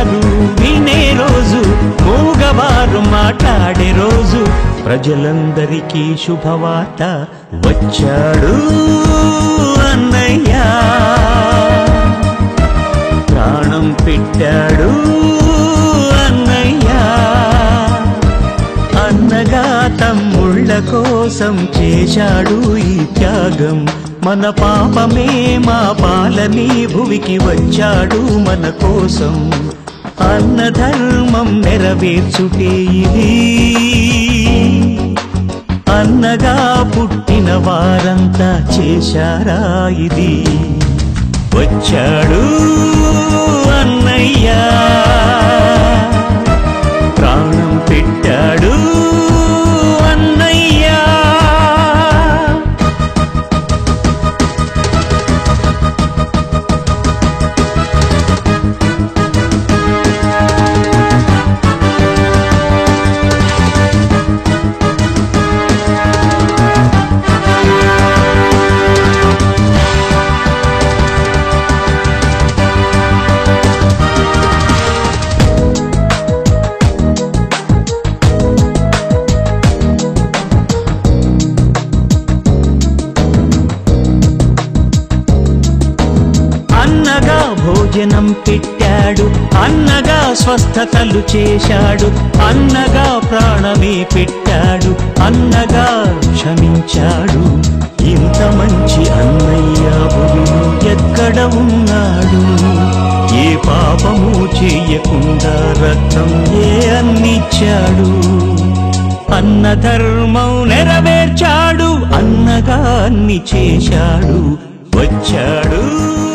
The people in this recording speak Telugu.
విన్నవారు వినే రోజు మూగవారు మాట్లాడే రోజు ప్రజలందరికీ శుభవార్త వచ్చాడు అన్నయ్య ప్రాణం పెట్టాడు అన్నయ్య అన్నగా తమ్ముళ్ళ కోసం చేశాడు ఈ త్యాగం మన పాపమే మా పాలని భువికి వచ్చాడు మన కోసం అన్న ధర్మం నెరవేర్చుటే ఇది అన్నగా పుట్టిన వారంతా చేశారా ఇది వచ్చాడు అన్నయ్య ప్రాణం పెట్టాడు అన్నయ్య అన్నగా భోజనం పెట్టాడు అన్నగా స్వస్థతలు చేశాడు అన్నగా ప్రాణమే పెట్టాడు అన్నగా క్షమించాడు ఇంత మంచి అన్నయ్య భూమిలో ఎక్కడ ఉన్నాడు ఏ పాపము చేయకుండా రక్తం ఏ అన్నిచ్చాడు అన్న ధర్మం నెరవేర్చాడు అన్నగా అన్ని చేశాడు వచ్చాడు